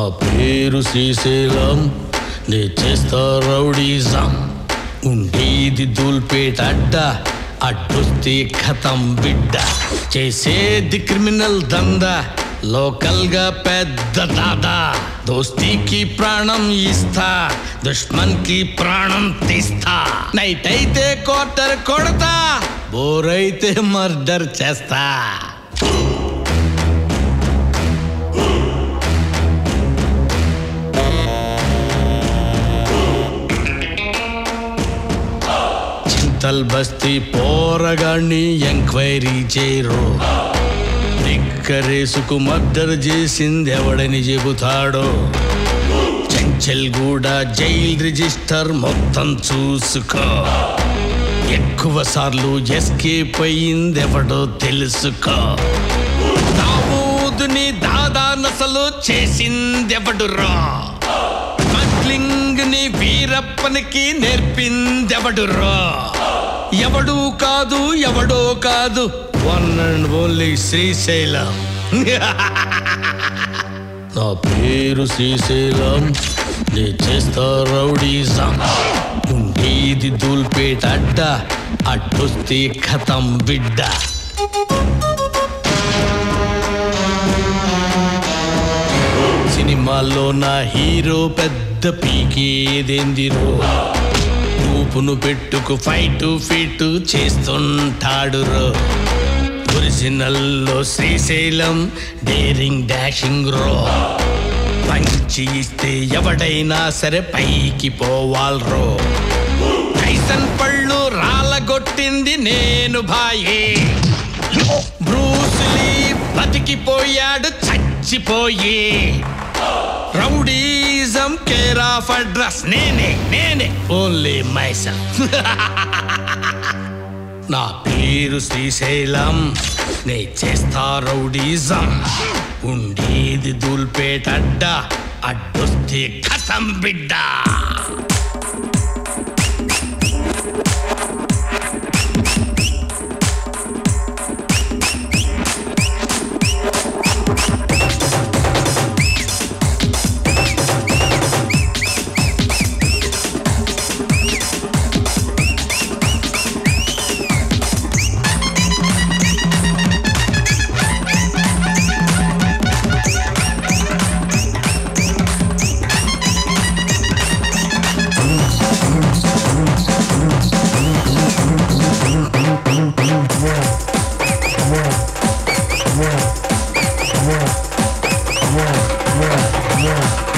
నా పేరు శ్రీశైలం నే చేస్తా రౌడీజం ఉండేది దూల్పేట అడ్డ అడ్డొస్తే ఖతం బిడ్డ చేసేది క్రిమినల్ దందా లోకల్ గా పెద్ద దాదా దోస్తీకి ప్రాణం ఇస్తా దుష్మన్ కి ప్రాణం తీస్తా నైట్ అయితే క్వార్టర్ కొడతా బోర్ అయితే మర్డర్ చేస్తా చింతల్ బస్తీ పోరగాన్ని ఎంక్వైరీ చేయరు నిక్కరేసుకు మర్డర్ చేసింది ఎవడని చెబుతాడో చెంచల్ కూడా జైల్ రిజిస్టర్ మొత్తం చూసుకో ఎక్కువ సార్లు ఎస్కేప్ అయింది ఎవడో తెలుసుకో దావూదుని దాదా నసలు చేసిందెవడు రా స్మగ్లింగ్ ని వీరప్పనికి నేర్పిందెవడు రా ఎవడు కాదు ఎవడో కాదు వన్ అండ్ ఓన్లీ శ్రీశైలం నా పేరు శ్రీశైలం నే చేస్తా రౌడీజం ఉండేది దూల్పేట అడ్డ అడ్డొస్తే ఖతం బిడ్డ సినిమాల్లో నా హీరో పెద్ద పీకేదేందిరో ఊపును పెట్టుకు ఫైట్ ఫిట్ చేస్తుంటాడు రో ఒరిజినల్లో శ్రీశైలం డేరింగ్ డాషింగ్ రో పంచి ఇస్తే ఎవడైనా సరే పైకి పోవాల్రో టైసన్ పళ్ళు రాలగొట్టింది నేను భాయే బ్రూస్లీ బతికిపోయాడు చచ్చిపోయి రౌడీజం కేర్ ఆఫ్ అడ్రస్ నేనే నేనే ఓన్లీ మైసెల్ నా పేరు శ్రీశైలం నే చేస్తా రౌడీజం ఉండేది దూల్పేట అడ్డ అడ్డొస్తే ఖతం బిడ్డ Yeah.